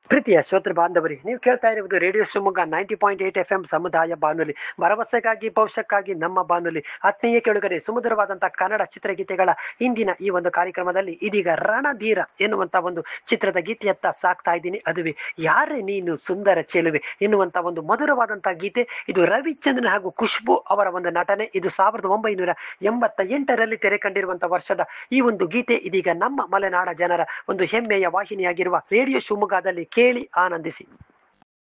ಪ್ರೀತಿಯ ಶ್ರೋತೃ ಬಾಂಧವರಿ ನೀವು ಕೇಳ್ತಾ ಇರುವುದು radio Shivamogga ninety point eight F M ಸಮುದಾಯ ಬಾನುಲಿ ಭರವಸೆಗಾಗಿ ಭವಿಷ್ಯಕ್ಕಾಗಿ ನಮ್ಮ ಬಾನುಲಿ ಆತ್ಮೀಯ ಕೇಳುಗರೆ ಸುಮಧುರವಾದಂತಹ ಕನ್ನಡ ಚಿತ್ರಗೀತೆಗಳ ಇಂದಿನ ಈ ಒಂದು ಕಾರ್ಯಕ್ರಮದಲ್ಲಿ ಇದೀಗ ರಣಧೀರ ಎನ್ನುವಂತ ಒಂದು ಚಿತ್ರದ ಗೀತೆಯತ್ತ ಸಾಕ್ತಾ ಇದ್ದೀನಿ ಅದುವೆ ಯಾರೇ ನೀನು ಸುಂದರ ಚೆಲುವೆ ಎನ್ನುವಂತ ಒಂದು ಮಧುರವಾದಂತಹ ಗೀತೆ ಇದು ರವಿಚಂದ್ರನ್ ಹಾಗೂ ಖುಷ್ಬು ಅವರ ಒಂದು ನಟನೆ ಇದು ಸಾವಿರದ ಒಂಬೈನೂರ ಎಂಬತ್ತ ಎಂಟರಲ್ಲಿ ತೆರೆ ಕಂಡಿರುವಂತಹ ವರ್ಷದ ಈ ಒಂದು ಗೀತೆ ಇದೀಗ ನಮ್ಮ ಮಲೆನಾಡ ಜನರ ಒಂದು ಹೆಮ್ಮೆಯ ವಾಹಿನಿಯಾಗಿರುವ ರೇಡಿಯೋ ಶಿವಮೊಗ್ಗದಲ್ಲಿ ಕೇಳಿ ಆನಂದಿಸಿ